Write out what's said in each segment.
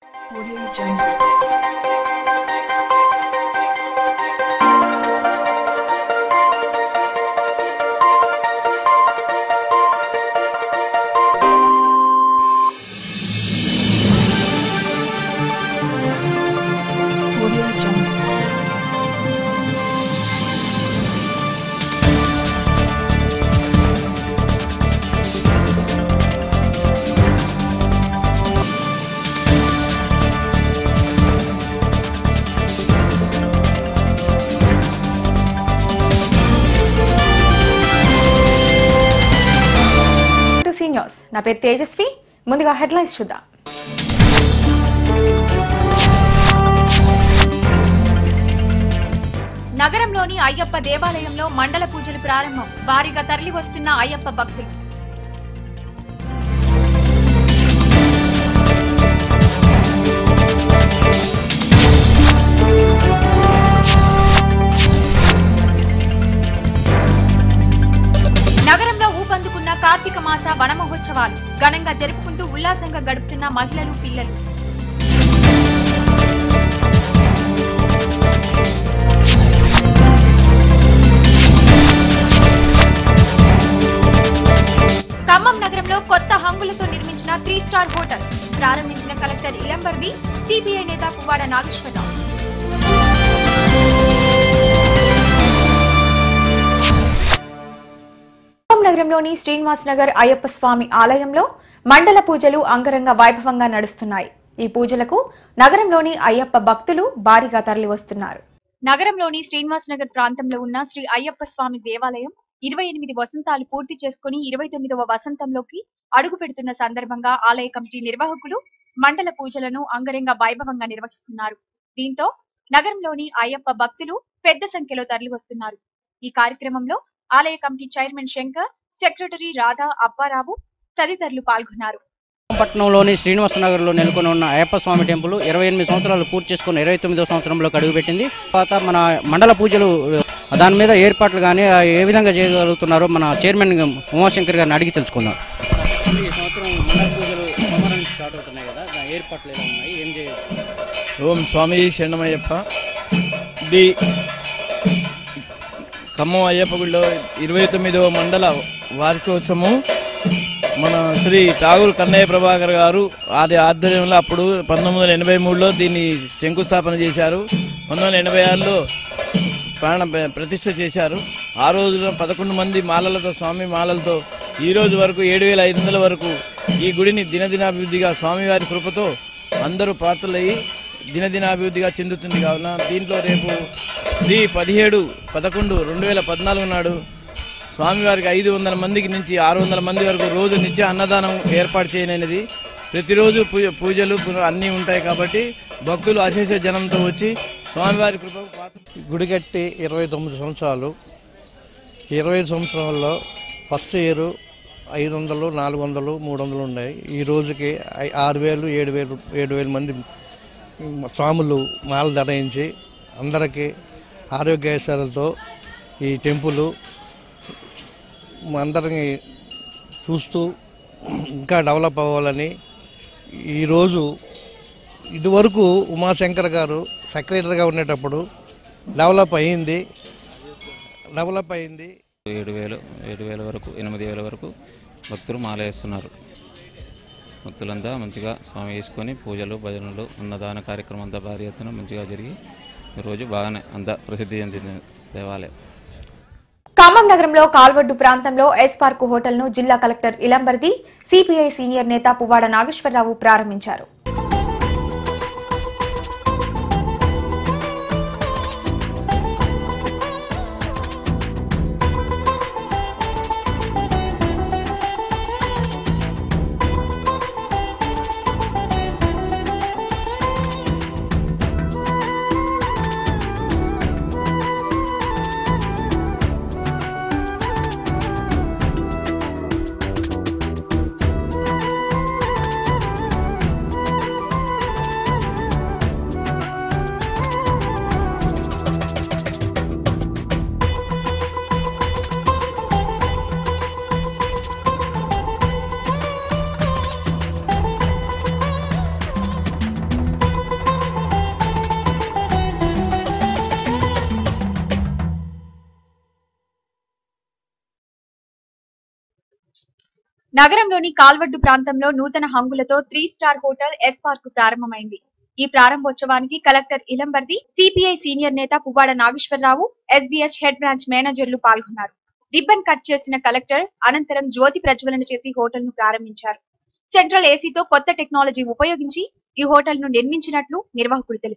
Audio Jungle. Audio Jungle. To C news నా పేరు తేజస్వి ముందుగా హెడ్లైన్స్ చూద్దాం నగరంలోని అయ్యప్ప దేవాలయంలో మండల పూజలు ప్రారంభం భారీగా తరలి వస్తున్న అయ్యప్ప భక్తులు నగరంలో ఊపందుకున్న కార్తీక మాస వన మహోత్సవాలు ఘనంగా జరుపుకుంటూ ఉల్లాసంగా గడుపుతున్న మహిళలు పిల్లలు ఖమ్మం నగరంలో కొత్త హంగులతో నిర్మించిన త్రీ స్టార్ హోటల్ ప్రారంభించిన కలెక్టర్ ఇలంబర్ది సిపిఐ నేత పువ్వాడ నాగేశ్వరరావు ఖమ్మం నగరంలోని శ్రీనివాస్ నగర్ అయ్యప్ప స్వామి ఆలయంలో మండల పూజలు అంగరంగ వైభవంగా నడుస్తున్నాయి ఈ పూజలకు నగరంలోని అయ్యప్ప భక్తులు భారీగా తరలి వస్తున్నారు నగరంలోని శ్రీనివాస్ నగర్ ప్రాంతంలో ఉన్న శ్రీ అయ్యప్ప స్వామి దేవాలయం ఇరవై ఎనిమిది వసంతాలు పూర్తి చేసుకుని ఇరవై తొమ్మిదవ వసంతంలోకి అడుగు పెడుతున్న సందర్భంగా ఆలయ కమిటీ నిర్వాహకులు మండల పూజలను అంగరంగ వైభవంగా నిర్వహిస్తున్నారు దీంతో నగరంలోని అయ్యప్ప భక్తులు పెద్ద సంఖ్యలో తరలి వస్తున్నారు ఈ కార్యక్రమంలో ఆలయ committee chairman Shankar secretary Radha Apparao తదితరులు పాల్గొన్నారు పట్టణంలోని శ్రీనివాస నగర్లో నెలకొని ఉన్న అయ్యప్ప స్వామి టెంపుల్ ఇరవై ఎనిమిది సంవత్సరాలు పూర్తి చేసుకుని ఇరవై తొమ్మిదో సంవత్సరంలోకి అడుగుపెట్టింది తర్వాత మన మండల పూజలు దాని మీద ఏర్పాట్లు కానీ ఏ విధంగా చేయగలుగుతున్నారో మన చైర్మన్ ఉమాశంకర్ గారిని అడిగి తెలుసుకుందాం ఈ సంవత్సరం మండల పూజలు సోమవారం నుంచి స్టార్ట్ అవుతున్నాయి కదా దాని ఏర్పాట్లు ఎలా ఉన్నాయి ఏం చేయాలి ఓం స్వామి శరణమయ్యప్ప ఇది ఖమ్మం అయ్యప్ప గుడిలో ఇరవై తొమ్మిదవ మండల వార్షికోత్సవము మన శ్రీ ఠాగూర్ కన్నయ్య ప్రభాకర్ గారు వారి ఆధ్వర్యంలో అప్పుడు పంతొమ్మిది వందల ఎనభై మూడులో దీన్ని శంకుస్థాపన చేశారు పంతొమ్మిది వందల ఎనభై ఆరులో ప్రాణ ప్ర- ప్రతిష్ఠ చేశారు ఆ రోజున పదకొండు మంది మాలలతో స్వామి మాలలతో ఈ రోజు వరకు ఏడు వేల ఐదు వందల వరకు ఈ గుడిని దినదినాభివృద్ధిగా స్వామివారి కృపతో అందరూ పాత్రలయ్యి దినదినాభివృద్ధిగా చెందుతుంది కావున దీంట్లో రేపు ది పదిహేడు పదకొండు రెండు వేల పద్నాలుగు నాడు స్వామివారికి ఐదు వందల మందికి నుంచి ఆరు వందల మంది వరకు రోజు నిత్య అన్నదానం ఏర్పాటు చేయనది ప్రతిరోజు పూజ పూజలు పు- అన్నీ ఉంటాయి కాబట్టి భక్తులు అశేష జనంతో వచ్చి స్వామివారి కృపకు పాత్ర గుడి కట్టి ఇరవై తొమ్మిది సంవత్సరాలు ఇరవై సంవత్సరాల్లో ఫస్ట్ ఇయర్ ఐదు వందలు నాలుగు వందలు మూడు వందలు ఉన్నాయి ఈ రోజుకి ఐ- ఆరు వేలు ఏడు వేలు ఏడు వేల మంది స్వాములు మాల ధరించి అందరికీ ఆరోగ్యశాలతో ఈ టెంపుల్ అందరినీ చూస్తూ ఇంకా డెవలప్ అవ్వాలని ఈరోజు ఇదివరకు ఉమాశంకర్ గారు సెక్రటరీగా ఉండేటప్పుడు డెవలప్ అయ్యింది డెవలప్ అయింది ఏడు వేలు ఏడు వేల వరకు ఎనిమిది వేల వరకు భక్తులు మాల వేస్తున్నారు భక్తులంతా మంచిగా స్వామి వేసుకొని పూజలు భజనలు అన్నదాన కార్యక్రమం అంతా భారీ ఎత్తున మంచిగా జరిగి ఈరోజు బాగానే అంతా ప్రసిద్ధి చెందింది దేవాలయం ఖమ్మం నగరంలో కాల్వడ్డు ప్రాంతంలో ఎస్ పార్క్ హోటల్ ను జిల్లా కలెక్టర్ ఇలంబర్ది సిపిఐ సీనియర్ నేత పువ్వాడ నాగేశ్వరరావు ప్రారంభించారు నగరంలోని కాల్వడ్డు ప్రాంతంలో నూతన హంగులతో three star hotel S park ప్రారంభమైంది ఈ ప్రారంభోత్సవానికి కలెక్టర్ ఇలంబర్ది సిపిఐ సీనియర్ నేత Puvvada Nageswararao SBS head branch మేనేజర్లు పాల్గొన్నారు రిబ్బన్ కట్ చేసిన కలెక్టర్ అనంతరం జ్యోతి ప్రజ్వలన చేసి హోటల్ ను ప్రారంభించారు సెంట్రల్ ఏసీతో కొత్త టెక్నాలజీ ఉపయోగించి ఈ హోటల్ ను నిర్మించినట్లు నిర్వాహకులు తెలిపారు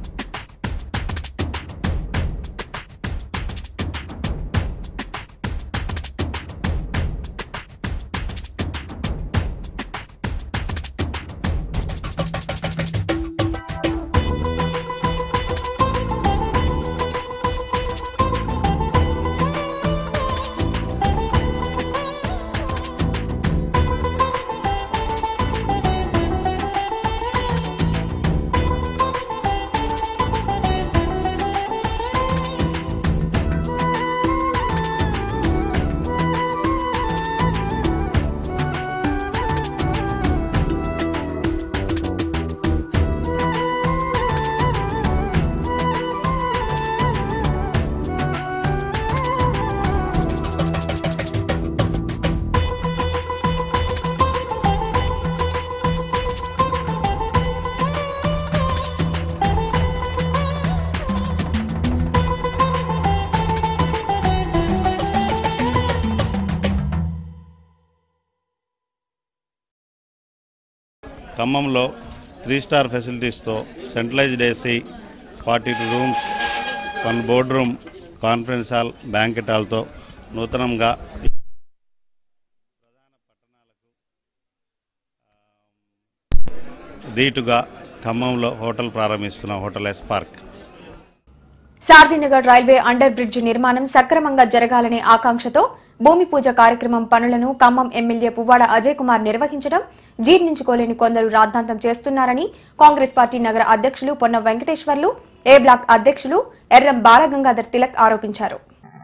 ఖమ్మంలో త్రీ స్టార్ ఫెసిలిటీస్తో centralized AC forty two rooms one board room conference hall banquet హాల్తో నూతనంగా ధీటుగా ఖమ్మంలో హోటల్ ప్రారంభిస్తున్న hotel S park Sarathinagar railway under bridge నిర్మాణం సక్రమంగా జరగాలనే ఆకాంక్షతో భూమి పూజ కార్యక్రమం పనులను ఖమ్మం ఎమ్మెల్యే పువ్వాడ అజయ్ కుమార్ నిర్వహించడం జీర్ణించుకోలేని కొందరు రాద్ధాంతం చేస్తున్నారని కాంగ్రెస్ పార్టీ నగర అధ్యక్షులు పొన్న వెంకటేశ్వర్లు ఏ బ్లాక్ అధ్యక్షులు ఎర్రం బాలగంగాధర్ తిలక్ ఆరోపించారు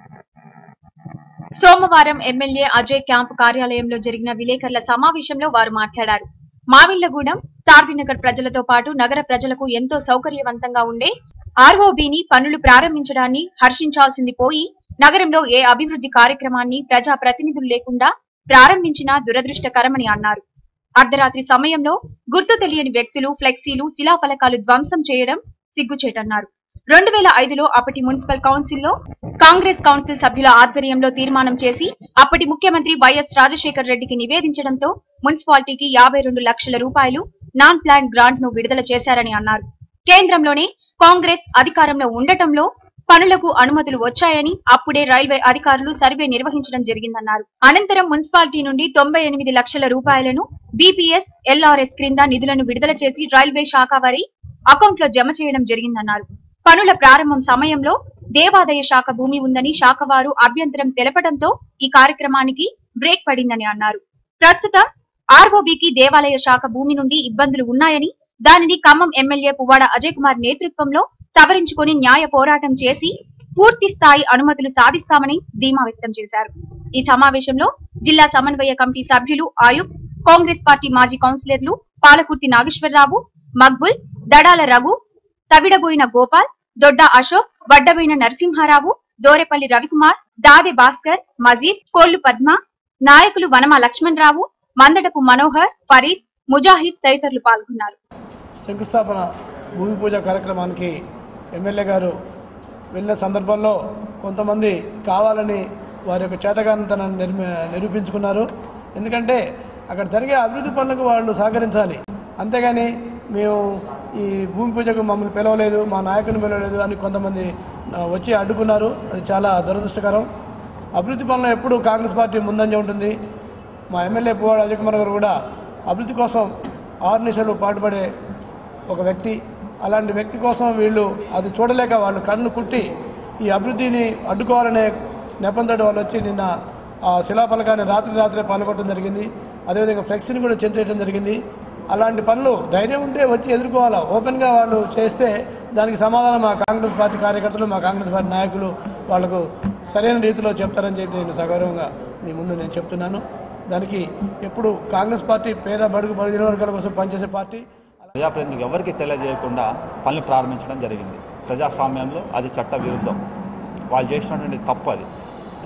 సోమవారం ఎమ్మెల్యే అజయ్ క్యాంపు కార్యాలయంలో జరిగిన విలేకరుల సమావేశంలో వారు మాట్లాడారు మావిళ్లగూడెం సార్దినగర్ ప్రజలతో పాటు నగర ప్రజలకు ఎంతో సౌకర్యవంతంగా ఉండే ఆర్ఓబిని పనులు ప్రారంభించడాన్ని హర్షించాల్సింది పోయి నగరంలో ఏ అభివృద్ధి కార్యక్రమాన్ని ప్రజా ప్రతినిధులు లేకుండా ప్రారంభించినా దురదృష్టకరమని అన్నారు అర్ధరాత్రి సమయంలో గుర్తు తెలియని వ్యక్తులు ఫ్లెక్సీలు శిలాఫలకాలు ధ్వంసం చేయడం సిగ్గుచేటన్నారు రెండు వేల ఐదులో అప్పటి మున్సిపల్ కౌన్సిల్లో కాంగ్రెస్ కౌన్సిల్ సభ్యుల ఆధ్వర్యంలో తీర్మానం చేసి అప్పటి ముఖ్యమంత్రి వైఎస్ రాజశేఖర్ రెడ్డికి నివేదించడంతో మున్సిపాలిటీకి యాభై రెండు లక్షల రూపాయలు నాన్ ప్లాన్ గ్రాంట్ ను విడుదల చేశారని అన్నారు కేంద్రంలోనే కాంగ్రెస్ అధికారంలో ఉండటంలో పనులకు అనుమతులు వచ్చాయని అప్పుడే రైల్వే అధికారులు సర్వే నిర్వహించడం జరిగిందన్నారు అనంతరం మున్సిపాలిటీ నుండి తొంభై ఎనిమిది లక్షల రూపాయలను బీపీఎస్ ఎల్ఆర్ఎస్ క్రింద నిధులను విడుదల చేసి రైల్వే శాఖ వారి అకౌంట్ లో జమ చేయడం జరిగిందన్నారు పనుల ప్రారంభం సమయంలో దేవాదాయ శాఖ భూమి ఉందని శాఖ వారు అభ్యంతరం తెలపడంతో ఈ కార్యక్రమానికి బ్రేక్ పడిందని అన్నారు ప్రస్తుతం ఆర్ఓబికి దేవాలయ శాఖ భూమి నుండి ఇబ్బందులు ఉన్నాయని దానిని ఖమ్మం ఎమ్మెల్యే పువ్వాడ అజయ్ కుమార్ నేతృత్వంలో సవరించుకొని న్యాయ పోరాటం చేసి పూర్తి స్థాయి అనుమతులు సాధిస్తామని ధీమా వ్యక్తం చేశారు ఈ సమావేశంలో జిల్లా సమన్వయ కమిటీ సభ్యులు ఆయుబ్ కాంగ్రెస్ పార్టీ మాజీ కౌన్సిలర్లు పాలకుర్తి నాగేశ్వరరావు మక్బుల్ దడాల రఘు తవిడబోయిన గోపాల్ దొడ్డ అశోక్ వడ్డబోయిన నరసింహారావు దోరెపల్లి రవికుమార్ దాదె భాస్కర్ మజీద్ కోళ్లు పద్మ నాయకులు వనమ లక్ష్మణరావు మందడపు మనోహర్ ఫరీద్ ముజాహిద్ తదితరులు పాల్గొన్నారు శంకుస్థాపన భూమి పూజ కార్యక్రమానికి ఎమ్మెల్యే గారు వెళ్ళిన సందర్భంలో కొంతమంది కావాలని వారి యొక్క చేతగానితనాన్ని నిర్మి నిరూపించుకున్నారు ఎందుకంటే అక్కడ జరిగే అభివృద్ధి పనులకు వాళ్ళు సహకరించాలి అంతేగాని మేము ఈ భూమి పూజకు మమ్మల్ని పిలవలేదు మా నాయకుని పిలవలేదు అని కొంతమంది ఆ, వచ్చి అడ్డుకున్నారు అది చాలా దురదృష్టకరం అభివృద్ధి పనులు ఎప్పుడు కాంగ్రెస్ పార్టీ ముందంజ ఉంటుంది మా ఎమ్మెల్యే పువ్వాడ అజయ్ కుమార్ గారు కూడా అభివృద్ధి కోసం ఆరు నిమిషాలు పాటుపడే ఒక వ్యక్తి అలాంటి వ్యక్తి కోసం వీళ్ళు అది చూడలేక వాళ్ళు కన్ను కుట్టి ఈ అభివృద్ధిని అడ్డుకోవాలనే నెపంతో వాళ్ళు వచ్చి నిన్న ఆ శిలాఫలకాన్ని రాత్రి రాత్రే పాల్గొనడం జరిగింది అదేవిధంగా ఫ్లెక్సీని కూడా చెంచేయడం జరిగింది అలాంటి పనులు ధైర్యం ఉంటే వచ్చి ఎదుర్కోవాలా ఓపెన్గా వాళ్ళు చేస్తే దానికి సమాధానం మా కాంగ్రెస్ పార్టీ కార్యకర్తలు మా కాంగ్రెస్ పార్టీ నాయకులు వాళ్ళకు సరైన రీతిలో చెప్తారని చెప్పి నేను సగౌరవంగా మీ ముందు నేను చెప్తున్నాను దానికి ఎప్పుడు కాంగ్రెస్ పార్టీ పేద బడుగు బడిన వర్గాల కోసం పనిచేసే పార్టీ ప్రజాప్రతినిధులకు ఎవరికి తెలియజేయకుండా పనులు ప్రారంభించడం జరిగింది ప్రజాస్వామ్యంలో అది చట్ట విరుద్ధం వాళ్ళు చేసినటువంటి తప్పు అది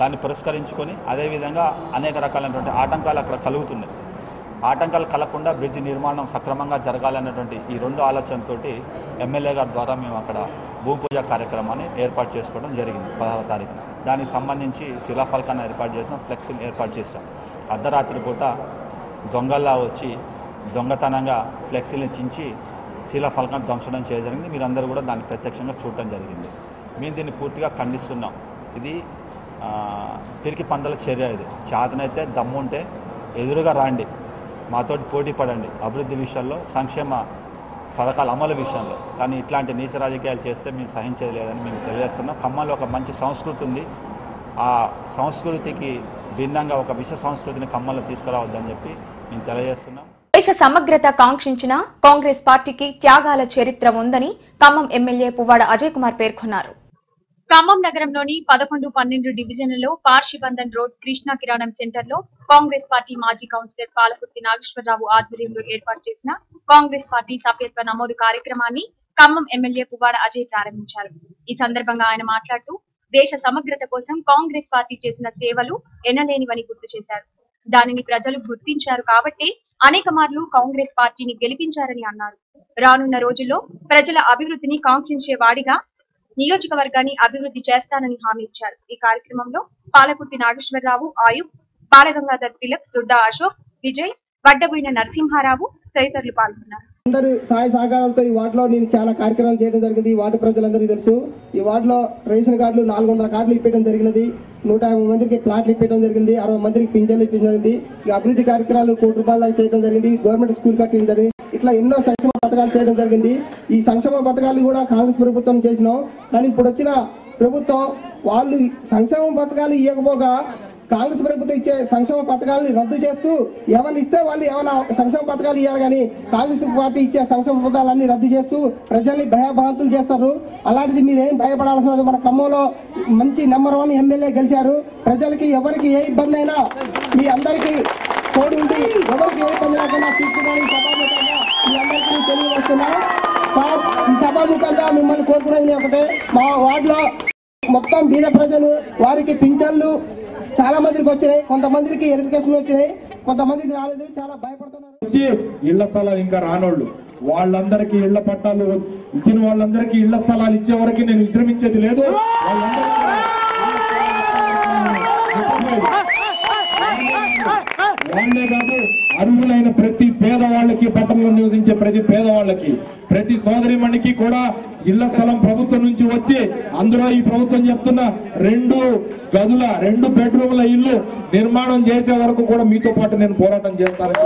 దాన్ని పురస్కరించుకొని అదేవిధంగా అనేక రకాలైనటువంటి ఆటంకాలు అక్కడ కలుగుతున్నాయి ఆటంకాలు కలగకుండా బ్రిడ్జ్ నిర్మాణం సక్రమంగా జరగాలన్నటువంటి ఈ రెండు ఆలోచనతోటి ఎమ్మెల్యే గారి ద్వారా మేము అక్కడ భూ పూజ కార్యక్రమాన్ని ఏర్పాటు చేసుకోవడం జరిగింది పదహారవ తారీఖున దానికి సంబంధించి శిలాఫలకాన్ని ఏర్పాటు చేసాం ఫ్లెక్సీని ఏర్పాటు చేసాం అర్ధరాత్రి పూట దొంగల్లా వచ్చి దొంగతనంగా ఫ్లెక్సీని చించి శిలాఫలకాన్ని ధ్వంసడం చేయడం జరిగింది మీరందరూ కూడా దాన్ని ప్రత్యక్షంగా చూడటం జరిగింది మేము దీన్ని పూర్తిగా ఖండిస్తున్నాం ఇది ఆ, పిరికి పందల చర్య ఇది చేతనైతే దమ్ము ఉంటే ఎదురుగా రాండి మాతోటి పోటీ పడండి అభివృద్ధి విషయంలో సంక్షేమ పథకాల అమలు విషయంలో కానీ ఇట్లాంటి నీచ రాజకీయాలు చేస్తే మేము సహించేది లేదని మేము తెలియజేస్తున్నాం ఖమ్మంలో ఒక మంచి సంస్కృతి ఉంది ఆ సంస్కృతికి భిన్నంగా ఒక విశ్వ సంస్కృతిని ఖమ్మంలో తీసుకురావద్దని చెప్పి మేము తెలియజేస్తున్నాం దేశ సమగ్రత కాంక్షించిన కాంగ్రెస్ పార్టీకి త్యాగాల చరిత్ర ఉందని ఖమ్మం ఎమ్మెల్యే పువ్వాడ అజయ్ కుమార్ పేర్కొన్నారు ఖమ్మం నగరంలోని పదకొండు పన్నెండు డివిజన్లలో పార్షిబంధన్ రోడ్ కృష్ణా కిరాణం సెంటర్ లో కాంగ్రెస్ పార్టీ మాజీ కౌన్సిలర్ పాలకుర్తి నాగేశ్వరరావు ఆధ్వర్యంలో ఏర్పాటు చేసిన కాంగ్రెస్ పార్టీ సభ్యత్వ నమోదు కార్యక్రమాన్ని ఖమ్మం ఎమ్మెల్యే పువ్వాడ అజయ్ ప్రారంభించారు ఈ సందర్భంగా ఆయన మాట్లాడుతూ దేశ సమగ్రత కోసం కాంగ్రెస్ పార్టీ చేసిన సేవలు ఎన్నలేనివని గుర్తు చేశారు దానిని ప్రజలు గుర్తించారు కాబట్టి అనేక మార్లు కాంగ్రెస్ పార్టీని గెలిపించారని అన్నారు రానున్న రోజుల్లో ప్రజల అభివృద్ధిని కాంక్షించే వాడిగా నియోజకవర్గాన్ని అభివృద్ధి చేస్తానని హామీ ఇచ్చారు ఈ కార్యక్రమంలో పాలకుర్తి నాగేశ్వరరావు ఆయుబ్ బాలగంగాధర్ తిలక్ దుడ్డా అశోక్ విజయ్ వడ్డబోయిన నరసింహారావు తదితరులు పాల్గొన్నారు అందరి సహాయ సహకారాలతో ఈ వార్డులో నేను చాలా కార్యక్రమాలు చేయడం జరిగింది ఈ వార్డు ప్రజలందరికీ తెలుసు ఈ వార్డులో రేషన్ కార్డులు నాలుగు వందల కార్డులు ఇప్పించడం జరిగినది నూట యాభై మందికి ప్లాట్లు ఇప్పించడం జరిగింది అరవై మందికి పింఛన్లు ఇప్పించడం జరిగింది ఈ అభివృద్ధి కార్యక్రమాలు కోటి రూపాయల దాకా చేయడం జరిగింది గవర్నమెంట్ స్కూల్ కట్టడం జరిగింది ఇట్లా ఎన్నో సంక్షేమ పథకాలు చేయడం జరిగింది ఈ సంక్షేమ పథకాలు కూడా కాంగ్రెస్ ప్రభుత్వం చేసినాం కానీ ఇప్పుడు వచ్చిన ప్రభుత్వం వాళ్ళు సంక్షేమ పథకాలు ఇవ్వకపోగా కాంగ్రెస్ ప్రభుత్వం ఇచ్చే సంక్షేమ పథకాలను రద్దు చేస్తూ ఏమైనా ఇస్తే వాళ్ళు ఏమైనా సంక్షేమ పథకాలు ఇవ్వాలి కానీ కాంగ్రెస్ పార్టీ ఇచ్చే సంక్షేమ పథకాలన్నీ రద్దు చేస్తూ ప్రజల్ని భయభ్రాంతులు చేస్తారు అలాంటిది మీరేం భయపడాల్సిన అవసరం లేదు. మన ఖమ్మంలో మంచి నెంబర్ వన్ ఎమ్మెల్యే గెలిచారు ప్రజలకి ఎవరికి ఏ ఇబ్బంది అయినా మీ అందరికీ తోడు ఉండి ఎవరికి ఏ ఇబ్బంది లేకుండా తీసుకుని సభాముఖంగా మీ అందరికీ తెలియవస్తున్నా సార్ ఈ సభాముఖంగా మిమ్మల్ని కోరుకునేది ఒకటే మా వార్డులో మొత్తం బీద ప్రజలు వారికి పింఛన్లు చాలా మందికి వచ్చినాయి కొంతమందికి వెరిఫికేషన్ వచ్చినాయి కొంతమందికి రాలేదు చాలా భయపడుతున్నారు వచ్చి ఇళ్ల స్థలాలు ఇంకా రానోళ్ళు వాళ్ళందరికీ ఇళ్ల పట్టాలు ఇచ్చిన వాళ్ళందరికీ ఇళ్ల స్థలాలు ఇచ్చే వరకు నేను విశ్రమించేది లేదు వాళ్ళందరికీ వాళ్ళే కాదు అర్హులైన ప్రతి పేదవాళ్ళకి పట్టణంలో నివసించే ప్రతి పేదవాళ్ళకి ప్రతి సోదరిమణికి కూడా ఇళ్ల స్థలం ప్రభుత్వం నుంచి వచ్చి అందులో ఈ ప్రభుత్వం చెప్తున్న రెండు గదుల రెండు బెడ్రూమ్ల ఇల్లు నిర్మాణం చేసే వరకు కూడా మీతో పాటు నేను పోరాటం చేస్తానని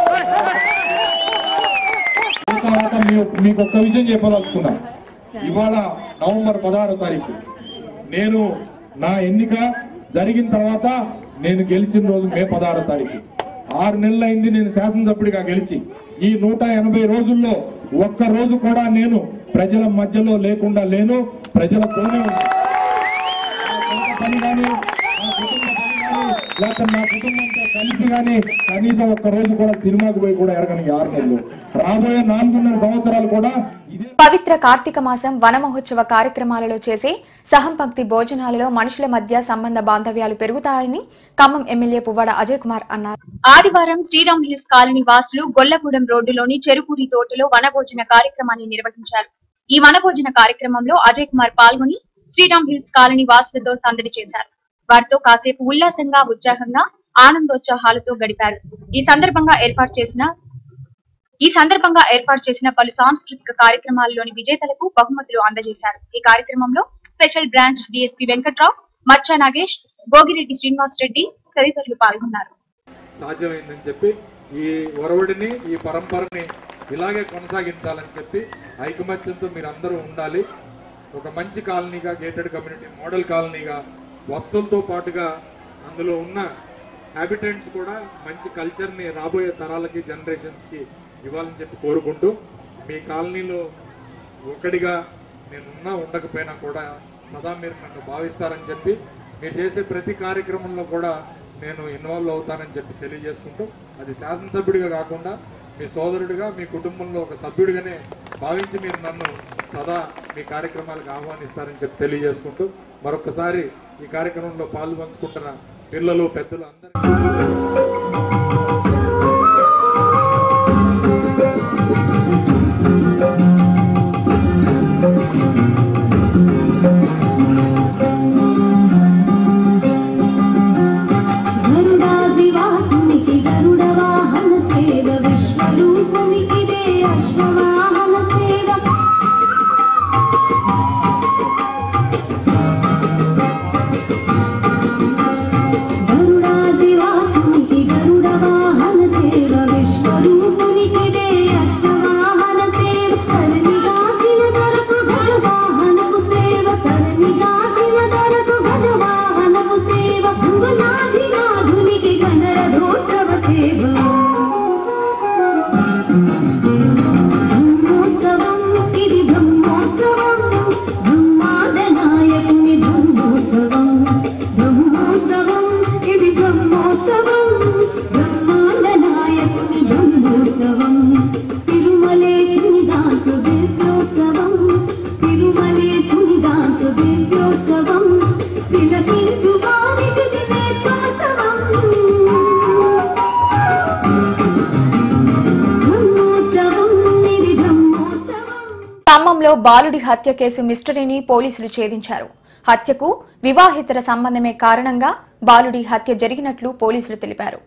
ఈ తర్వాత మీ- మీకు ఒక్క విషయం చెప్పదలుచుకున్నా ఇవాళ నవంబర్ పదహారో తారీఖు నేను నా ఎన్నిక జరిగిన తర్వాత నేను గెలిచిన రోజు మే పదహారో తారీఖు ఆరు నెలలు అయింది నేను శాసనసభ్యుడిగా గెలిచి ఈ నూట ఎనభై రోజుల్లో ఒక్క రోజు కూడా నేను ప్రజల మధ్యలో లేకుండా లేను ప్రజలతోనే ఉన్నాను. నా సొంత పని కానీ నా కుటుంబ పని కానీ లేకపోతే నా కుటుంబంతో కలిసి కానీ కనీసం ఒక్క రోజు కూడా సినిమాకు పోయి కూడా ఎరగని ఈ ఆరు నెలలు రాబోయే నాలుగున్నర సంవత్సరాలు కూడా ఇదే పవిత్ర కార్తీక మాసం వన మహోత్సవ కార్యక్రమాలలో చేసే సహంపంక్తి భోజనాలలో మనుషుల మధ్య సంబంధ బాంధవ్యాలు పెరుగుతాయని ఖమ్మం ఎమ్మెల్యే పువ్వాడ అజయ్ కుమార్ అన్నారు ఆదివారం శ్రీరామ్ హిల్స్ కాలనీ వాసులు గొల్లగూడెం రోడ్డులోని చెరుకూరి తోటలో వనభోజన కార్యక్రమాన్ని నిర్వహించారు ఈ వనభోజన కార్యక్రమంలో అజయ్ కుమార్ పాల్గొని శ్రీరామ్ హిల్స్ కాలనీ వాసులతో సందడి చేశారు వారితో కాసేపు ఉల్లాసంగా ఉత్సాహంగా ఆనందోత్సాహాలతో గడిపారు ఈ సందర్భంగా ఏర్పాటు చేసిన ఈ సందర్భంగా ఏర్పాటు చేసిన పలు సాంస్కృతిక కార్యక్రమాల్లోని విజేతలకు బహుమతులు అందజేశారు ఈ కార్యక్రమంలో స్పెషల్ బ్రాంచ్ డిఎస్పీ వెంకట్రావు మచ్చా నాగేష్ గోగిరెడ్డి శ్రీనివాస్ రెడ్డి తదితరులు పాల్గొన్నారు సాధ్యమైందని చెప్పి ఈ ఒరవడిని ఈ పరంపరని ఇలాగే కొనసాగించాలని చెప్పి ఐకమత్యంతో మీరు అందరూ ఉండాలి ఒక మంచి కాలనీగా గేటెడ్ కమ్యూనిటీ మోడల్ కాలనీగా వస్తువులతో పాటుగా అందులో ఉన్న హ్యాబిటెంట్స్ కూడా మంచి కల్చర్ని రాబోయే తరాలకి జనరేషన్స్కి ఇవ్వాలని చెప్పి కోరుకుంటూ మీ కాలనీలో ఒకటిగా నేనున్నా ఉండకపోయినా కూడా సదా మీరు నన్ను భావిస్తారని చెప్పి మీరు చేసే ప్రతి కార్యక్రమంలో కూడా నేను ఇన్వాల్వ్ అవుతానని చెప్పి తెలియజేసుకుంటూ అది శాసనసభ్యుడిగా కాకుండా మీ సోదరుడిగా మీ కుటుంబంలో ఒక సభ్యుడిగానే భావించి మీరు నన్ను సదా మీ కార్యక్రమాలకు ఆహ్వానిస్తారని చెప్పి తెలియజేసుకుంటూ మరొకసారి ఈ కార్యక్రమంలో పాలు పంచుకుంటున్న పిల్లలు పెద్దలు అందరూ గరుడాదివాసునికి గరుడ వాహన సేవ విశ్వరూపునికి దే అశ్వవాహన సేవ గరుడాదివాసునికి గరుడ వాహన సేవ విశ్వరూపునికి దే అశ్వవాహన సేవ తనని దాచిన దొరకు గజ వాహనపు సేవ తనని దాచిన దొరకు గజ వాహనపు సేవ భువనాధినాథునికి గణరథోత్సవ సేవ బ్రహ్మోత్సవం ఇది బ్రహ్మోత్సవం బ్రహ్మాండ నాయకుని బ్రహ్మోత్సవం బ్రహ్మోత్సవం ఇది బ్రహ్మోత్సవం బ్రహ్మాండ నాయకుని బ్రహ్మోత్సవం తిరుమలేశుని దాసు దివ్యోత్సవం తిరుమలేశుని దాసు దివ్యోత్సవం తిలకించు వారికి దినేత్రోత్సవం బ్రహ్మోత్సవం ఇది బ్రహ్మోత్సవం ఖమ్మంలో బాలుడి హత్య కేసు మిస్టరీని పోలీసులు ఛేదించారు హత్యకు వివాహేతర సంబంధమే కారణంగా బాలుడి హత్య జరిగినట్లు పోలీసులు తెలిపారు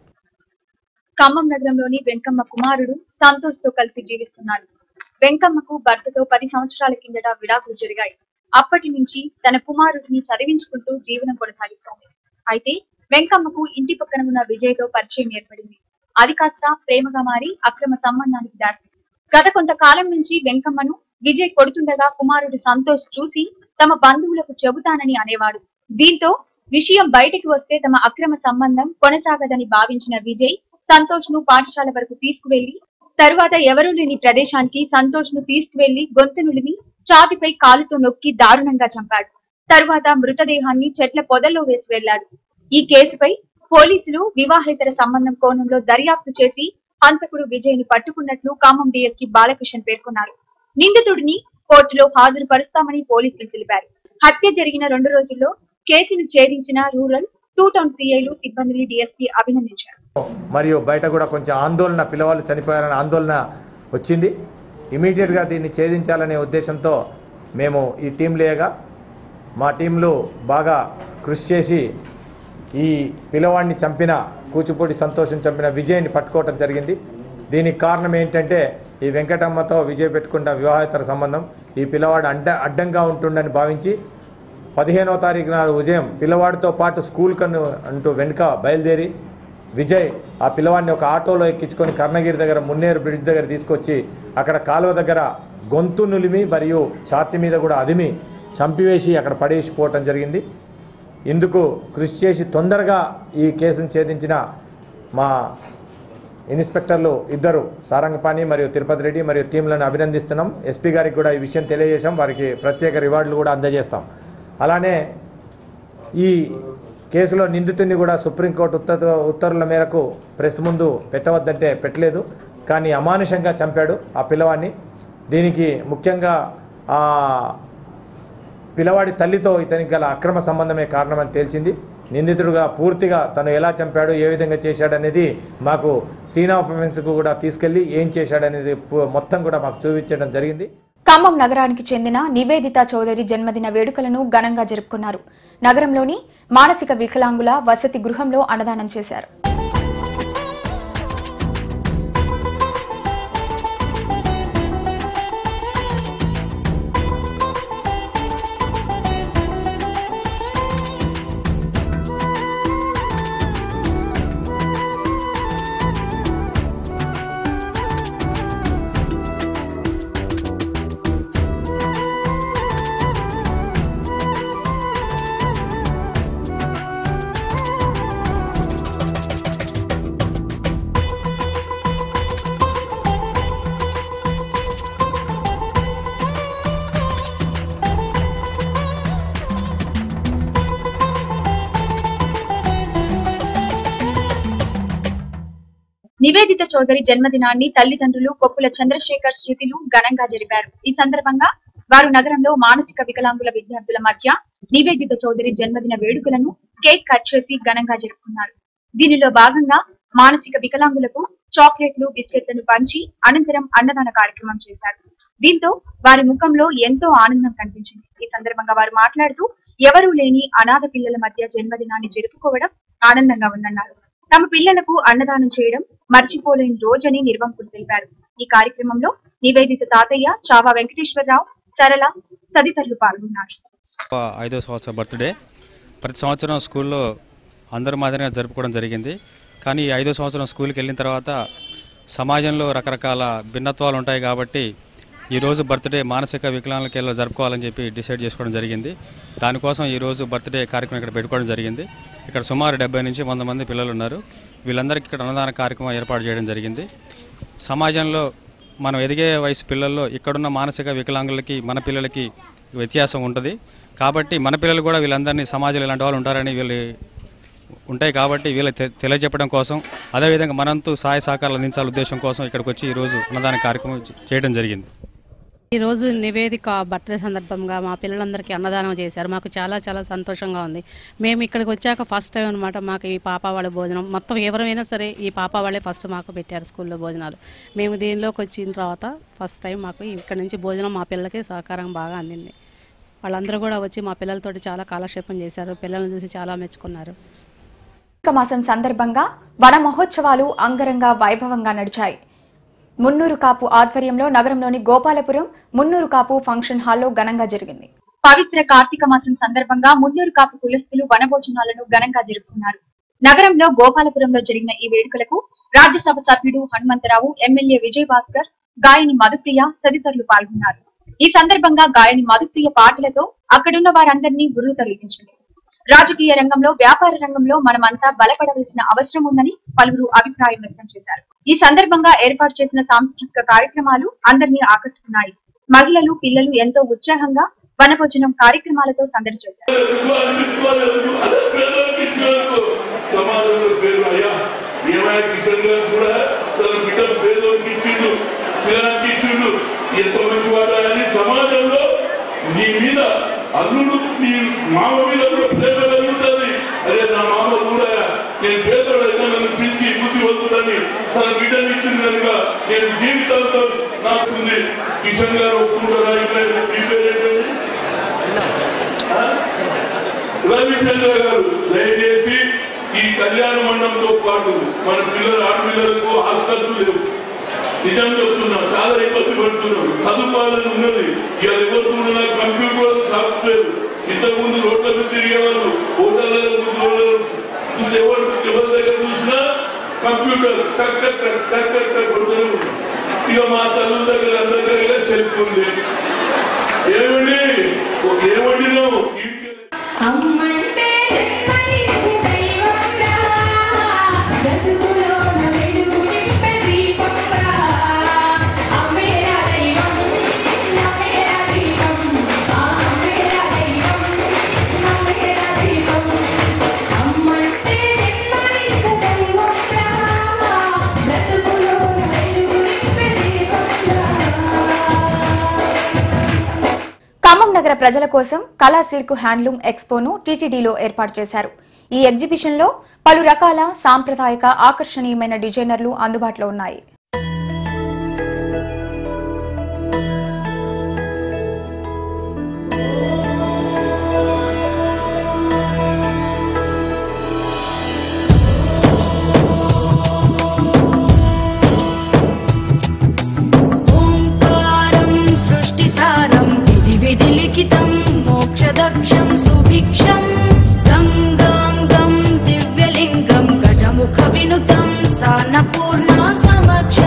ఖమ్మం నగరంలోని వెంకమ్మ కుమారుడు సంతోష్ తో కలిసి జీవిస్తున్నారు వెంకమ్మకు భర్తతో పది సంవత్సరాల కిందట విడాకులు జరిగాయి అప్పటి నుంచి తన కుమారుడిని చదివించుకుంటూ జీవనం కొనసాగిస్తోంది అయితే వెంకమ్మకు ఇంటి పక్కన ఉన్న విజయ్ తో పరిచయం ఏర్పడింది అది కాస్త ప్రేమగా మారి అక్రమ సంబంధానికి దారితీసింది గత కొంతకాలం నుంచి వెంకమ్మను విజయ్ కొడుతుండగా కుమారుడు సంతోష్ చూసి తమ బంధువులకు చెబుతానని అనేవాడు దీంతో విషయం బయటికి వస్తే తమ అక్రమ సంబంధం కొనసాగదని భావించిన విజయ్ సంతోష్ ను పాఠశాల వరకు తీసుకువెళ్లి తరువాత ఎవరూ లేని ప్రదేశానికి సంతోష్ ను తీసుకువెళ్లి గొంతు నులిమి ఛాతిపై కాలుతో నొక్కి దారుణంగా చంపాడు తరువాత మృతదేహాన్ని చెట్ల పొదల్లో వేసి వెళ్లాడు ఈ కేసుపై పోలీసులు వివాహేతర సంబంధం కోణంలో దర్యాప్తు చేసి హంతకుడు విజయ్ ని పట్టుకున్నట్లు ఖమ్మం డీఎస్పీ బాలకృష్ణ పేర్కొన్నారు నిందితుడిని కోర్టులో హాజరుపరుస్తామని పోలీసులు తెలిపారు హత్య జరిగిన రెండు రోజుల్లో కేసును ఛేదించిన రూరల్ టూ టౌన్ సిఐలు సిబ్బందిని డీఎస్పీ అభినందించారు మరియు బయట కూడా కొంచెం ఆందోళన పిల్లవాళ్ళు చనిపోయారనే ఆందోళన వచ్చింది ఇమీడియట్గా దీన్ని ఛేదించాలనే ఉద్దేశంతో మేము ఈ టీం లేగా మా టీంలో బాగా కృషి చేసి ఈ పిల్లవాడిని చంపిన కూచిపూడి సంతోషం చంపిన విజయ్ని పట్టుకోవటం జరిగింది దీనికి కారణం ఏంటంటే ఈ వెంకటమ్మతో విజయ్ పెట్టుకున్న వివాహేతర సంబంధం ఈ పిల్లవాడు అడ్డ అడ్డంగా ఉంటుండని భావించి పదిహేనవ తారీఖు నాడు ఉదయం పిల్లవాడితో పాటు స్కూల్ కన్ను అంటూ వెనుక బయలుదేరి విజయ్ ఆ పిల్లవాడిని ఒక ఆటోలో ఎక్కించుకొని కర్ణగిరి దగ్గర మున్నేరు బ్రిడ్జ్ దగ్గర తీసుకొచ్చి అక్కడ కాలువ దగ్గర గొంతు నులిమి మరియు ఛాతి మీద కూడా అదిమి చంపివేసి అక్కడ పడేసిపోవటం జరిగింది ఇందుకు కృషి చేసి తొందరగా ఈ కేసును ఛేదించిన మా ఇన్స్పెక్టర్లు ఇద్దరు సారంగపాణి మరియు తిరుపతి రెడ్డి మరియు టీంలను అభినందిస్తున్నాం ఎస్పీ గారికి కూడా ఈ విషయం తెలియజేశాం వారికి ప్రత్యేక రివార్డులు కూడా అందజేస్తాం అలానే ఈ కేసులో నిందితుడిని కూడా సుప్రీంకోర్టు ఉత్తర్వు ఉత్తర్వుల మేరకు ప్రెస్ ముందు పెట్టవద్దంటే పెట్టలేదు కానీ అమానుషంగా చంపాడు ఆ పిల్లవాడిని దీనికి ముఖ్యంగా ఆ పిల్లవాడి తల్లితో ఇతనికి గల అక్రమ సంబంధమే కారణమని తేల్చింది నిందితుడుగా పూర్తిగా తను ఎలా చంపాడు ఏ విధంగా చేశాడనేది మాకు సీన్ ఆఫ్ కు కూడా తీసుకెళ్లి ఏం చేశాడనేది పు- మొత్తం కూడా మాకు చూపించడం జరిగింది ఖమ్మం నగరానికి చెందిన నివేదిత చౌదరి జన్మదిన వేడుకలను ఘనంగా జరుపుకున్నారు నగరంలోని మానసిక వికలాంగుల వసతి గృహంలో అన్నదానం చేశారు నివేదిత చౌదరి జన్మదినాన్ని తల్లిదండ్రులు కొప్పుల చంద్రశేఖర్ శృతిలు ఘనంగా జరిపారు ఈ సందర్భంగా వారు నగరంలో మానసిక వికలాంగుల విద్యార్థుల మధ్య నివేదిత చౌదరి జన్మదిన వేడుకలను కేక్ కట్ చేసి ఘనంగా జరుపుకున్నారు దీనిలో భాగంగా మానసిక వికలాంగులకు చాక్లెట్లు బిస్కెట్లను పంచి అనంతరం అన్నదాన కార్యక్రమం చేశారు దీంతో వారి ముఖంలో ఎంతో ఆనందం కనిపించింది ఈ సందర్భంగా వారు మాట్లాడుతూ ఎవరూ లేని అనాథ పిల్లల మధ్య జన్మదినాన్ని జరుపుకోవడం ఆనందంగా ఉందన్నారు తమ పిల్లలకు అన్నదానం చేయడం మర్చిపోలేని రోజని నిర్వాహకులు తెలిపారు ఈ కార్యక్రమంలో నివేదిత తాతయ్య చావా వెంకటేశ్వరరావు సరళ తదితరులు పాల్గొన్నారు ఐదో సంవత్సరం బర్త్డే ప్రతి సంవత్సరం స్కూల్లో అందరి మాదిరిగా జరుపుకోవడం జరిగింది కానీ ఈ ఐదో సంవత్సరం స్కూల్కి వెళ్ళిన తర్వాత సమాజంలో రకరకాల భిన్నత్వాలు ఉంటాయి కాబట్టి ఈరోజు బర్త్డే మానసిక వికలాంగులకి వెళ్ళి జరుపుకోవాలని చెప్పి డిసైడ్ చేసుకోవడం జరిగింది దానికోసం ఈరోజు బర్త్డే కార్యక్రమం ఇక్కడ పెట్టుకోవడం జరిగింది ఇక్కడ సుమారు డెబ్బై నుంచి వంద మంది పిల్లలు ఉన్నారు వీళ్ళందరికీ ఇక్కడ అన్నదాన కార్యక్రమం ఏర్పాటు చేయడం జరిగింది సమాజంలో మనం ఎదిగే వయసు పిల్లల్లో ఇక్కడున్న మానసిక వికలాంగులకి మన పిల్లలకి వ్యత్యాసం ఉంటుంది కాబట్టి మన పిల్లలు కూడా వీళ్ళందరినీ సమాజంలో ఇలాంటి వాళ్ళు ఉంటారని వీళ్ళు ఉంటాయి కాబట్టి వీళ్ళకి తె- తెలియజెప్పడం కోసం అదేవిధంగా మనంతు సహాయ సహకారాలు అందించాల ఉద్దేశం కోసం ఇక్కడికి వచ్చి ఈరోజు అన్నదాన కార్యక్రమం చే- చేయడం జరిగింది ఈరోజు నివేదిక బర్త్డే సందర్భంగా మా పిల్లలందరికీ అన్నదానం చేశారు మాకు చాలా చాలా సంతోషంగా ఉంది మేము ఇక్కడికి వచ్చాక ఫస్ట్ టైం అనమాట మాకు ఈ పాప వాళ్ళ భోజనం మొత్తం ఎవరైనా సరే ఈ పాప వాళ్ళే ఫస్ట్ మాకు పెట్టారు స్కూల్లో భోజనాలు మేము దీనిలోకి వచ్చిన తర్వాత ఫస్ట్ టైం మాకు ఇక్కడ నుంచి భోజనం మా పిల్లలకి సహకారం బాగా అందింది వాళ్ళందరూ కూడా వచ్చి మా పిల్లలతోటి చాలా కాలక్షేపం చేశారు పిల్లల్ని చూసి చాలా మెచ్చుకున్నారు కార్తీక మాసం సందర్భంగా వన మహోత్సవాలు అంగరంగ వైభవంగా నడిచాయి మున్నూరు కాపు ఆధ్వర్యంలో నగరంలోని గోపాలపురం మున్నూరు కాపు ఫంక్షన్ హాల్లో ఘనంగా జరిగింది పవిత్ర కార్తీక మాసం సందర్భంగా మున్నూరు కాపు కులస్తులు వనభోజనాలను ఘనంగా జరుపుకున్నారు నగరంలో గోపాలపురంలో జరిగిన ఈ వేడుకలకు రాజ్యసభ సభ్యుడు హనుమంతరావు ఎమ్మెల్యే విజయ్ భాస్కర్ గాయని మధుప్రియ తదితరులు పాల్గొన్నారు ఈ సందర్భంగా గాయని మధుప్రియ పాటలతో అక్కడున్న వారందరినీ గురువు తొలగించింది రాజకీయ రంగంలో వ్యాపార రంగంలో మనమంతా బలపడవలసిన అవసరం ఉందని పలువురు అభిప్రాయం వ్యక్తం చేశారు ఈ సందర్భంగా ఏర్పాటు చేసిన సాంస్కృతిక కార్యక్రమాలు అందరినీ ఆకట్టుకున్నాయి మహిళలు పిల్లలు ఎంతో ఉత్సాహంగా వనభోజనం కార్యక్రమాలతో సందడి చేశారు సమాజంలో పేరు అయ్యా ఏమయ్య కిషన్ గారు కూడా తన బిడ్డ పేదోడికి ఇచ్చిండు పిల్లలకి ఇచ్చిండు ఎంత మంచివాడు అని సమాజంలో నీ మీద అల్లుడు నీ మామ మీద కూడా ప్రేమ కలుగుతుంది అరే నా మామ కూడా నేను పేదోడైనా నన్ను పిలిచి బుద్ధి వద్దుడని తన బిడ్డని ఇచ్చింది కనుక నేను జీవితాలతో నాకుంది కిషన్ గారు ఒప్పుకుంటారా ఇక్కడ మీ పేరు ఏంటండి? ఆ? రవిచంద్ర గారు దయచేసి ఈ కళ్యాణ మండపంతో పాటు మన పిల్లల ఆడపిల్లలకు హాస్టల్స్ లేవు నిజం చెప్తున్నాం చాలా ఇబ్బంది పడుతున్నాం సదుపాయాలు ఉన్నది ఇవాళ ఎవరు కూడా కంప్యూటర్ సాఫ్ట్వేర్ ఇంతకుముందు రోడ్ల మీద తిరిగేవాళ్ళు హోటళ్ళలో కూర్చోవాళ్ళు. ఇప్పుడు ఎవరు ఎవరి దగ్గర చూసినా కంప్యూటర్ టక్ టక్ టక్ టక్ టక్ టక్ కొడుతూనే ఉంది. ఇక మా తల్లి దగ్గర అందరి దగ్గర సెల్ ఫోన్ లేదు ఏమండి ఏమండి నువ్వు అమ్మంటే జన్మనిచ్చు దైవంరా బ్రతుకులోన వెలుగు నింపే దీపంరా అమ్మేరా దైవం నమ్మేరా దీపం ఆ అమ్మేరా దైవం నమ్మేరా దీపం అమ్మంటే జన్మనిచ్చు దైవంరా బ్రతుకులోన వెలుగు నింపే దీపంరా ఖమ్మం నగర ప్రజల కోసం కళా సిల్క్ హ్యాండ్లూమ్ ఎక్స్పోను టీటీడీలో ఏర్పాటు చేశారు ఈ ఎగ్జిబిషన్లో పలు రకాల సాంప్రదాయక ఆకర్షణీయమైన డిజైనర్లు అందుబాటులో ఉన్నాయి ఓంకారం సృష్టిసారం విధి విధి లిఖితం మోక్షదక్షం సుభిక్షం గంగాంగం దివ్యలింగం గజముఖ వినుతం సాన్నపూర్ణ సమక్ష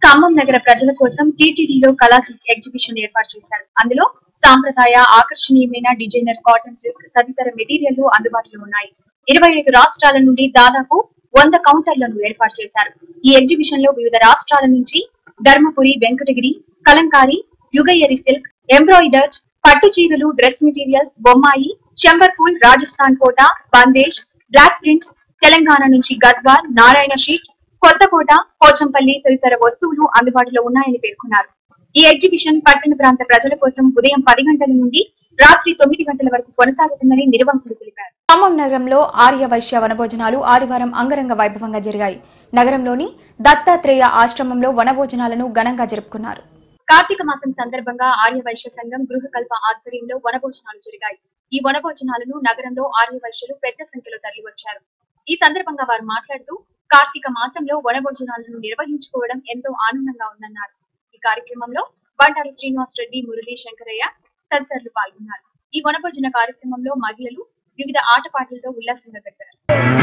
ఖమ్మం నగర ప్రజల కోసం టీటీడీలో కళా సిల్క్ ఎగ్జిబిషన్ ఏర్పాటు చేశారు అందులో సాంప్రదాయ ఆకర్షణీయమైన డిజైనర్ కాటన్ సిల్క్ తదితర మెటీరియల్ అందుబాటులో ఉన్నాయి ఇరవై ఐదు రాష్ట్రాల నుండి దాదాపు వంద కౌంటర్లను ఏర్పాటు చేశారు ఈ ఎగ్జిబిషన్ లో వివిధ రాష్ట్రాల నుంచి ధర్మపురి వెంకటగిరి కలంకారి యుగయరి సిల్క్ ఎంబ్రాయిడర్డ్ పట్టు చీరలు డ్రెస్ మెటీరియల్స్ బొమ్మాయి శంబర్పూల్ రాజస్థాన్ కోట బందేశ్ బ్లాక్ ప్రింట్స్ తెలంగాణ నుంచి గద్వాల్ నారాయణ షీట్ కొత్తకోట పోచంపల్లి తదితర వస్తువులు అందుబాటులో ఉన్నాయని పేర్కొన్నారు ఈ ఎగ్జిబిషన్ పట్టణ ప్రాంత ప్రజల కోసం ఉదయం పది గంటల నుండి రాత్రి తొమ్మిది గంటల వరకు కొనసాగుతుందని నిర్వాహకులు తెలిపారు ఖమ్మం నగరంలో ఆర్య వైశ్య వనభోజనాలు ఆదివారం అంగరంగ వైభవంగా జరిగాయి నగరంలోని దత్తాత్రేయ ఆశ్రమంలో వనభోజనాలను ఘనంగా జరుపుకున్నారు కార్తీక మాసం సందర్భంగా ఆర్య వైశ్య సంఘం గృహకల్ప ఆధ్వర్యంలో వనభోజనాలు జరిగాయి ఈ వనభోజనాలను నగరంలో ఆర్య వైశ్యులు పెద్ద సంఖ్యలో తరలివచ్చారు ఈ సందర్భంగా వారు మాట్లాడుతూ కార్తీక మాసంలో వనభోజనాలను నిర్వహించుకోవడం ఎంతో ఆనందంగా ఉందన్నారు ఈ కార్యక్రమంలో బండారు శ్రీనివాస్ రెడ్డి మురళీ శంకరయ్య తదితరులు పాల్గొన్నారు ఈ వనభోజన కార్యక్రమంలో మహిళలు వివిధ ఆటపాటలతో ఉల్లాసంగా గడిపారు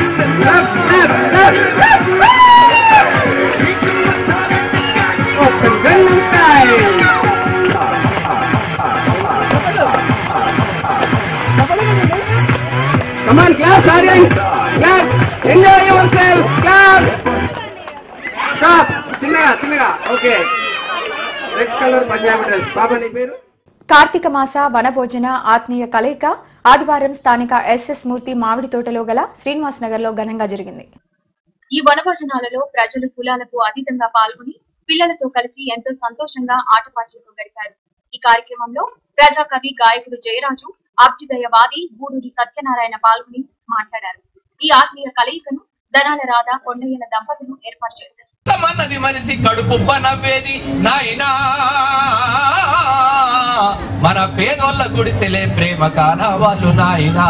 Come on, clap, audience. Clap. Enjoy yourself. Clap. Stop. చిన్నగా చిన్నగా okay red colour Punjabi dress బాబా నీ పేరు కార్తీక మాస వనభోజన ఆత్మీయ కలయిక ఆదివారం స్థానిక ఎస్ఎస్ మూర్తి మామిడి తోటలో గల శ్రీనివాస్ నగర్ లో ఘనంగా జరిగింది ఈ వనభోజనాలలో ప్రజలు కులాలకు అతీతంగా పాల్గొని పిల్లలతో కలిసి ఎంతో సంతోషంగా ఆటపాటలతో గడిపారు ఈ కార్యక్రమంలో ప్రజాకవి గాయకుడు జయరాజు అభ్యుదయవాది గూడూరి సత్యనారాయణ పాల్గొని మాట్లాడారు ఈ ఆత్మీయ కలయికను ధనాల రాధ కొండయ్యల దంపతులు ఏర్పాటు చేశారు మన్నది మనిషి కడుపు నవ్వేది నాయనా మన పేదోళ్ళ గుడిసెలే ప్రేమ కాన వాళ్ళు నాయనా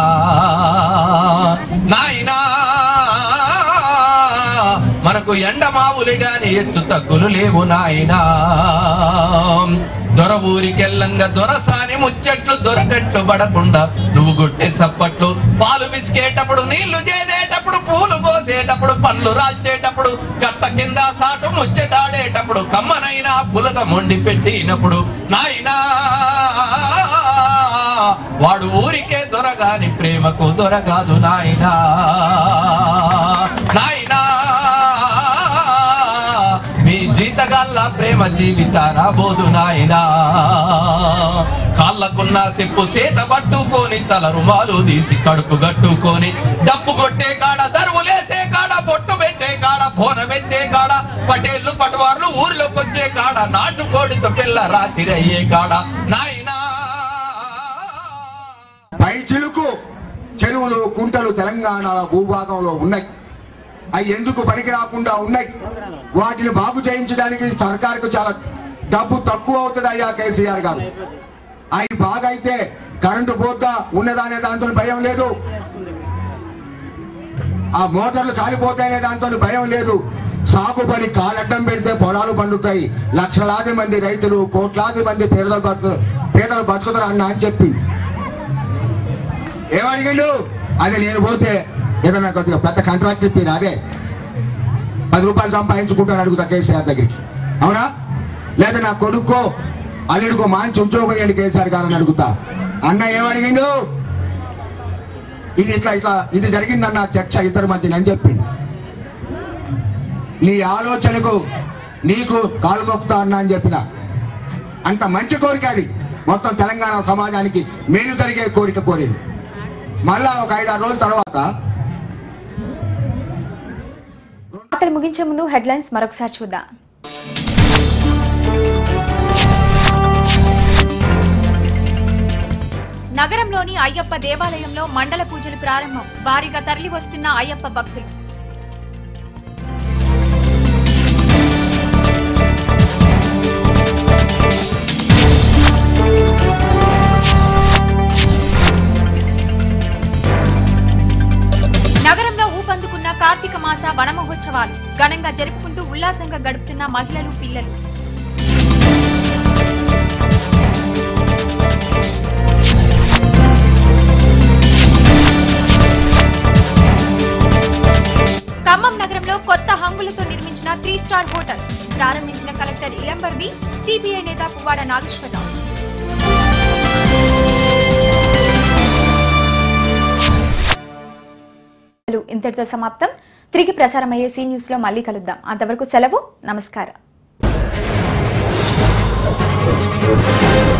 నాయనా మనకు ఎండమావులు గాని ఎచ్చు తగ్గులు లేవు నాయనా దొర ఊరికెళ్ళంగా దొరసాని ముచ్చట్లు దొరకట్లు పడకుండా నువ్వు కొట్టే సప్పట్లు పాలు బిసికేటప్పుడు నీళ్లు చేదేటప్పుడు పూలు కోసేటప్పుడు పండ్లు రాల్చేటప్పుడు కట్ట కింద సాటు ముచ్చటాడేటప్పుడు కమ్మనైనా పులక మొండి పెట్టినప్పుడు నాయనా వాడు ఊరికే దొరగాని ప్రేమకు దొరగాదు నాయనా నాయనా మీ జీతగాళ్ళ ప్రేమ జీవితాన బోధు నాయనా కాళ్ళకున్న చెప్పు చేత పట్టుకొని తల రుమాలు తీసి కడుపు గట్టుకొని డప్పు కొట్టే కాడ దరువులేసే కాడ బొట్టు పెట్టే కాడ బోనమెత్తే కాడ పటేళ్ళు పటవార్లు ఊరిలోకి వచ్చే కాడ నాటుకోడితో పిల్ల రాత్రి అయ్యే కాడ నాయనా పై చిలుకు చెరువులు కుంటలు తెలంగాణ భూభాగంలో ఉన్నాయి అవి ఎందుకు పనికి రాకుండా ఉన్నాయి వాటిని బాగు చేయించడానికి సర్కారుకు చాలా డబ్బు తక్కువ అవుతుంది అయ్యా కేసీఆర్ గారు అవి బాగా అయితే కరెంటు పోతా ఉన్నదానే దాంతో భయం లేదు ఆ మోటార్లు కాలిపోతాయనే దాంతో భయం లేదు సాగుబడి కాలడ్డం పెడితే పొలాలు పండుతాయి లక్షలాది మంది రైతులు కోట్లాది మంది పేదలు బతు పేదలు బతుకుతారు అన్న అని చెప్పి ఏమడిగిండు అదే నేను పోతే ఏదైనా కొద్దిగా పెద్ద కాంట్రాక్ట్ ఇప్పి అదే పది రూపాయలు సంపాదించుకుంటాను అడుగుతా కేసీఆర్ దగ్గరికి అవునా లేదా నా కొడుకో అల్లుడికో మంచి ఉద్యోగం ఇవ్వండి కేసీఆర్ గారని అడుగుతా అన్న ఏమడిగిండు ఇది ఇట్లా ఇట్లా ఇది జరిగిందన్న చర్చ ఇద్దరి మధ్య అని చెప్పిండు నీ ఆలోచనకు నీకు కాలు మొక్కుతా అన్నా అని చెప్పిన అంత మంచి కోరిక అది మొత్తం తెలంగాణ సమాజానికి మేలు జరిగే కోరిక కోరింది మళ్ళా ఒక ఐదారు రోజుల తర్వాత వార్తలు ముగించే ముందు హెడ్లైన్స్ మరొకసారి చూద్దాం నగరంలోని అయ్యప్ప దేవాలయంలో మండల పూజలు ప్రారంభం భారీగా తరలి వస్తున్న అయ్యప్ప భక్తులు నగరంలో ఊపందుకున్న కార్తీక మాస వన మహోత్సవాలు ఘనంగా జరుపుకుంటూ ఉల్లాసంగా గడుపుతున్న మహిళలు పిల్లలు ఖమ్మం నగరంలో కొత్త హంగులతో నిర్మించిన త్రీ స్టార్ హోటల్ ప్రారంభించిన కలెక్టర్ ఇలంబర్ది సిపిఐ నేత పువ్వాడ నాగేశ్వరరావు ఇంతటితో సమాప్తం తిరిగి ప్రసారమయ్యే సీ న్యూస్ లో మళ్ళీ కలుద్దాం అంతవరకు సెలవు నమస్కారం